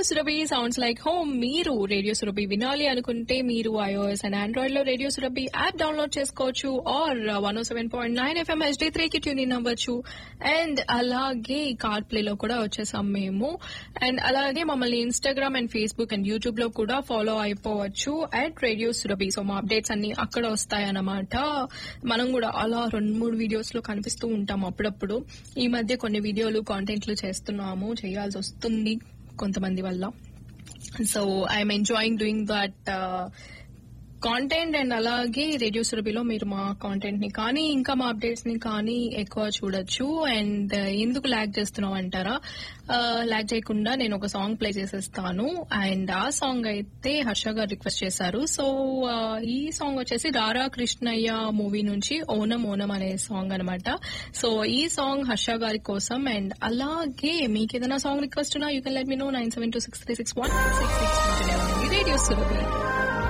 Surabhi sounds like home మీరు radio Surabhi వినాలి అనుకుంటే మీరు ఐఓఎస్ అండ్ ఆండ్రాయిడ్ లో రేడియో సురభి యాప్ డౌన్లోడ్ చేసుకోవచ్చు R one O seven point nine FM HD three కి ట్యూన్ ఇన్ అవ్వచ్చు అండ్ అలాగే కార్ ప్లే లో కూడా వచ్చేసాం మేము అండ్ అలాగే మమ్మల్ని Instagram and Facebook and YouTube లో కూడా ఫాలో అయిపోవచ్చు అట్ రేడియో సురభి సో మా అప్డేట్స్ అన్ని అక్కడ వస్తాయన్నమాట మనం కూడా అలా రెండు మూడు వీడియోస్ లో కనిపిస్తూ ఉంటాం అప్పుడప్పుడు ఈ మధ్య కొన్ని వీడియోలు కాంటెంట్లు చేస్తున్నాము చేయాల్సి వస్తుంది కొంతమంది వల్ల so I'm enjoying doing that content and అలాగే రేడియో సురభిలో మీరు మా కాంటెంట్ ని కానీ ఇంకా మా అప్డేట్స్ ని కానీ ఎక్కువ చూడొచ్చు అండ్ ఎందుకు ల్యాగ్ చేస్తున్నాం అంటారా ల్యాగ్ చేయకుండా నేను ఒక సాంగ్ ప్లే చేసేస్తాను అండ్ ఆ సాంగ్ అయితే హర్ష గారు రిక్వెస్ట్ చేశారు సో ఈ సాంగ్ వచ్చేసి రారా కృష్ణయ్య మూవీ నుంచి ఓనం ఓనం అనే సాంగ్ అనమాట సో ఈ సాంగ్ హర్ష గారి కోసం అండ్ అలాగే మీకు ఏదైనా సాంగ్ రిక్వెస్ట్ ఉన్నా you can let me know nine seven two six three six one six six radio Surabhi